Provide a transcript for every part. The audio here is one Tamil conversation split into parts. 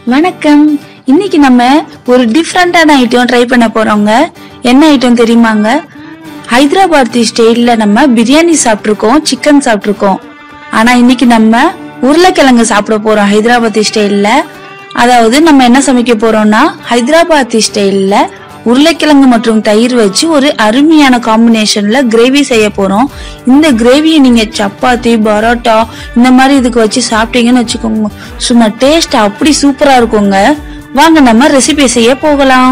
வணக்கம் இன்னைக்கு நம்ம ஒரு டிஃப்ரெண்டான ஐட்டம் ட்ரை பண்ண போறோங்க என்ன ஐட்டம் தெரியுமாங்க ஹைதராபாத்தி ஸ்டைல்ல நம்ம பிரியாணி சாப்பிட்ருக்கோம் சிக்கன் சாப்பிட்ருக்கோம் ஆனா இன்னைக்கு நம்ம உருளைக்கிழங்கு சாப்பிட போறோம் ஹைதராபாத்தி ஸ்டைல்ல அதாவது நம்ம என்ன சமைக்க போறோம்னா ஹைதராபாத்தி ஸ்டைல்ல உருளைக்கிழங்கு மற்றும் தயிர் வச்சு ஒரு அருமையான காம்பினேஷன்ல கிரேவி செய்ய போறோம் இந்த கிரேவியை நீங்க சப்பாத்தி பரோட்டா இந்த மாதிரி இதுக்கு வச்சு சாப்பிட்டீங்கன்னு வச்சுக்கோங்க சும்மா டேஸ்ட் அப்படி சூப்பரா இருக்குங்க வாங்க நம்ம ரெசிபி செய்ய போகலாம்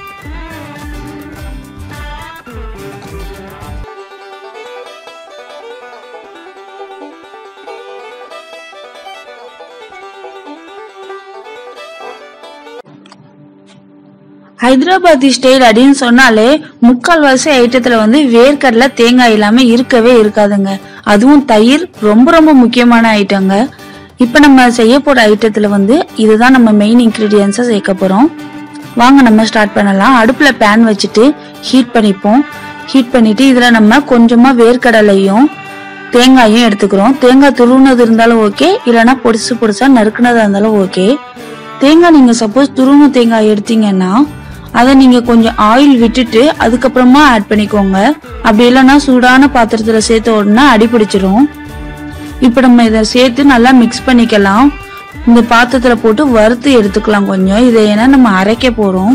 ஹைதராபாத்தி ஸ்டைல் அப்படின்னு சொன்னாலே முக்கால்வாசி ஐட்டத்துல வந்து வேர்க்கடலை தேங்காய் இல்லாம இருக்கவே இருக்காதுங்க அதுவும் தயிர் ரொம்ப ரொம்ப முக்கியமான ஐட்டங்க இப்ப நம்ம செய்ய போற ஐட்டத்துல வந்து இதுதான் நம்ம மெயின் இன்கிரீடியன்ஸை சேர்க்க போறோம் வாங்க நம்ம ஸ்டார்ட் பண்ணலாம் அடுப்புல பேன் வச்சுட்டு ஹீட் பண்ணிப்போம் ஹீட் பண்ணிட்டு இதுல நம்ம கொஞ்சமா வேர்க்கடலையும் தேங்காயும் எடுத்துக்கிறோம் தேங்காய் துருவுனது இருந்தாலும் ஓகே இல்லைன்னா பொடிசு பொடிசா நறுக்குனதா இருந்தாலும் ஓகே தேங்காய் நீங்க சப்போஸ் துருவன தேங்காய் எடுத்தீங்கன்னா அதை நீங்க கொஞ்சம் ஆயில் விட்டுட்டு அதுக்கப்புறமா ஆட் பண்ணிக்கோங்க அப்படி இல்லைன்னா சூடான பாத்திரத்துல சேர்த்த உடனே அடி பிடிச்சிரும் இப்ப நம்ம இதை சேர்த்து நல்லா மிக்ஸ் பண்ணிக்கலாம் இந்த பாத்திரத்துல போட்டு வறுத்து எடுத்துக்கலாம் கொஞ்சம் இதை ஏன்னா நம்ம அரைக்க போறோம்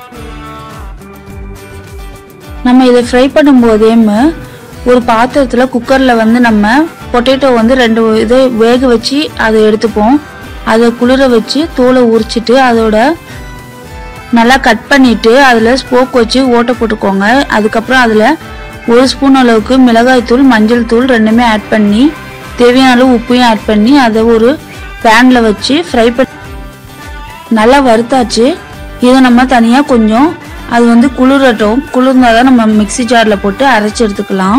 நம்ம இதை ஃப்ரை பண்ணும் போதேம் ஒரு பாத்திரத்துல குக்கர்ல வந்து நம்ம பொட்டேட்டோ வந்து ரெண்டு இதை வேக வச்சு அதை எடுத்துப்போம் அதை குளிர வச்சு தோலை உரிச்சிட்டு அதோட நல்லா கட் பண்ணிட்டு அதுல ஸ்போக் வச்சு ஓட்டை போட்டுக்கோங்க அதுக்கப்புறம் அதுல ஒரு ஸ்பூன் அளவுக்கு மிளகாய் தூள் மஞ்சள் தூள் ரெண்டுமே ஆட் பண்ணி தேவையான அளவு உப்பையும் ஆட் பண்ணி அதை ஒரு பேன்ல வச்சு ஃப்ரை பண்ணி நல்லா வறுத்தாச்சு இதை நம்ம தனியா கொஞ்சம் அது வந்து குளிரட்டும் குளிர்ந்தாதான் நம்ம மிக்ஸி ஜார்ல போட்டு அரைச்சு எடுத்துக்கலாம்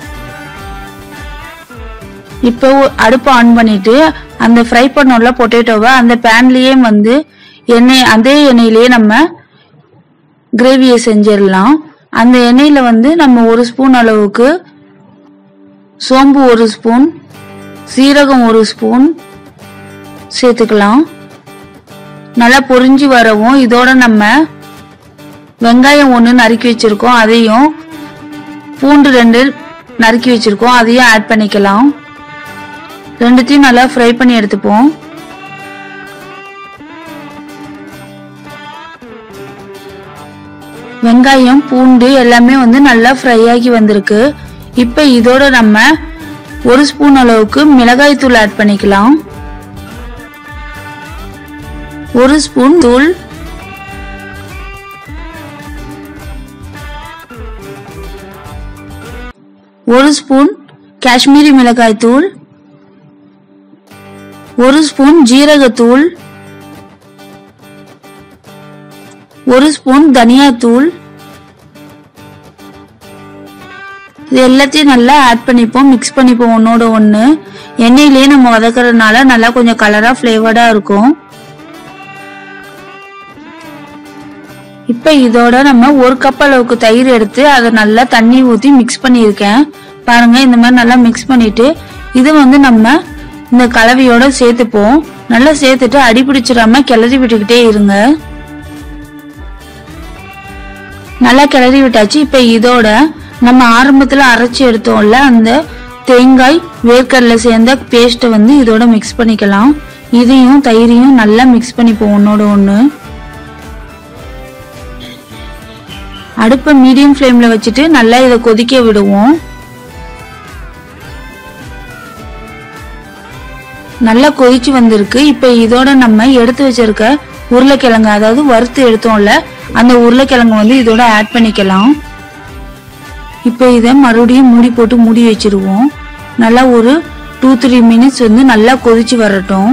இப்போ அடுப்பு ஆன் பண்ணிட்டு அந்த ஃப்ரை பண்ணோம்ல பொட்டேட்டோவை அந்த பேன்லயே வந்து எண்ணெய் அதே எண்ணெயிலேயே நம்ம கிரேவியை செஞ்சிடலாம் அந்த எண்ணெயில வந்து நம்ம ஒரு ஸ்பூன் அளவுக்கு சோம்பு ஒரு ஸ்பூன் சீரகம் ஒரு ஸ்பூன் சேர்த்துக்கலாம் நல்லா பொரிஞ்சு வரவும் இதோட நம்ம வெங்காயம் ஒன்று நறுக்கி வச்சிருக்கோம் அதையும் பூண்டு ரெண்டு நறுக்கி வச்சிருக்கோம் அதையும் ஆட் பண்ணிக்கலாம் ரெண்டுத்தையும் நல்லா ஃப்ரை பண்ணி எடுத்துப்போம் வெங்காயம் பூண்டு எல்லாமே வந்து நல்லா ஃப்ரை ஆகி வந்திருக்கு இப்போ இதோட நம்ம ஒரு ஸ்பூன் அளவுக்கு மிளகாய் தூள் ஆட் பண்ணிக்கலாம் ஒரு ஸ்பூன் தூள் ஒரு ஸ்பூன் காஷ்மீரி மிளகாய் தூள் ஒரு ஸ்பூன் ஜீரகத்தூள் ஒரு ஸ்பூன் தனியாத்தூள் இது எல்லாத்தையும் நல்லா ஆட் பண்ணிப்போம் மிக்ஸ் பண்ணிப்போம் ஒன்னோட ஒன்று எண்ணெயிலேயே நம்ம வதக்குறதுனால நல்லா கொஞ்சம் கலராக ஃப்ளேவர்டாக இருக்கும் இப்போ இதோட நம்ம ஒரு கப் அளவுக்கு தயிர் எடுத்து அதை நல்லா தண்ணி ஊற்றி மிக்ஸ் பண்ணியிருக்கேன் பாருங்க இந்த மாதிரி நல்லா மிக்ஸ் பண்ணிட்டு இது வந்து நம்ம இந்த கலவையோட சேர்த்துப்போம் நல்லா சேர்த்துட்டு அடி பிடிச்சிடாம கிளறி விட்டுக்கிட்டே இருங்க நல்லா கிளறி விட்டாச்சு இப்ப இதோட நம்ம ஆரம்பத்துல அரைச்சி எடுத்தோம்ல அந்த தேங்காய் வேர்க்கடலை சேர்ந்த பேஸ்ட்டை வந்து இதோட மிக்ஸ் பண்ணிக்கலாம் இதையும் தயிரையும் நல்லா மிக்ஸ் பண்ணிப்போம் ஒன்னோட ஒன்று அடுப்பை மீடியம் ஃப்ளேம்ல வச்சுட்டு நல்லா இதை கொதிக்க விடுவோம் நல்லா கொதிச்சு வந்திருக்கு இப்ப இதோட நம்ம எடுத்து வச்சிருக்க உருளைக்கிழங்கு அதாவது வறுத்து எடுத்தோம்ல அந்த உருளைக்கிழங்கு வந்து இதோட ஆட் பண்ணிக்கலாம் இப்ப இதை மறுபடியும் மூடி போட்டு மூடி வச்சிருவோம் நல்லா ஒரு டூ த்ரீ மினிட்ஸ் வந்து நல்லா கொதிச்சு வரட்டும்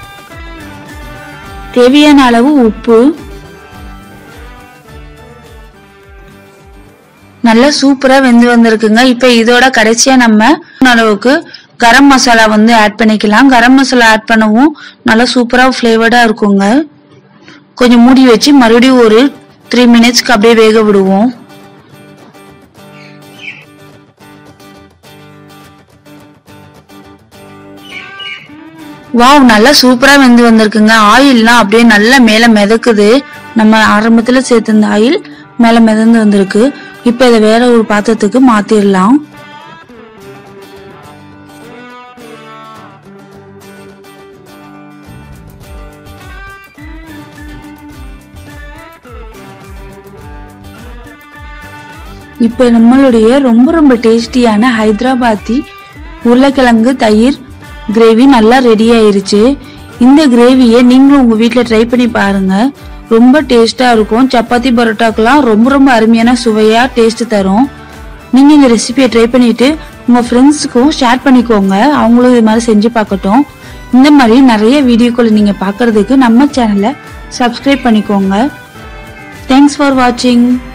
தேவையான அளவு உப்பு நல்லா சூப்பரா வெந்து வந்திருக்குங்க இப்ப இதோட கடைசியா நம்ம அளவுக்கு கரம் மசாலா வந்து ஆட் பண்ணிக்கலாம் கரம் மசாலா ஆட் பண்ணவும் நல்லா சூப்பரா ஃப்ளேவர்டா இருக்குங்க கொஞ்சம் மூடி வச்சு மறுபடியும் ஒரு த்ரீ மினிட்ஸ்க்கு அப்படியே வேக விடுவோம் வாவ் நல்லா சூப்பரா வெந்து வந்திருக்குங்க ஆயில்லாம் அப்படியே நல்லா மேல மிதக்குது நம்ம ஆரம்பத்துல சேர்த்திருந்த ஆயில் மேல மிதந்து வந்திருக்கு இப்ப இதை வேற ஒரு பாத்திரத்துக்கு மாத்திரலாம் இப்போ நம்மளுடைய ரொம்ப ரொம்ப டேஸ்டியான ஹைதராபாத்தி உருளைக்கிழங்கு தயிர் கிரேவி நல்லா ரெடி ஆயிருச்சு இந்த கிரேவியை நீங்களும் உங்க வீட்டில் ட்ரை பண்ணி பாருங்க ரொம்ப டேஸ்டா இருக்கும் சப்பாத்தி பரோட்டாக்கெல்லாம் ரொம்ப ரொம்ப அருமையான சுவையா டேஸ்ட் தரும் நீங்க இந்த ரெசிபியை ட்ரை பண்ணிட்டு உங்க ஃப்ரெண்ட்ஸுக்கும் ஷேர் பண்ணிக்கோங்க அவங்களும் இது மாதிரி செஞ்சு பார்க்கட்டும் இந்த மாதிரி நிறைய வீடியோக்களை நீங்க பார்க்கறதுக்கு நம்ம சேனலை சப்ஸ்கிரைப் பண்ணிக்கோங்க தேங்க்ஸ் ஃபார் வாட்சிங்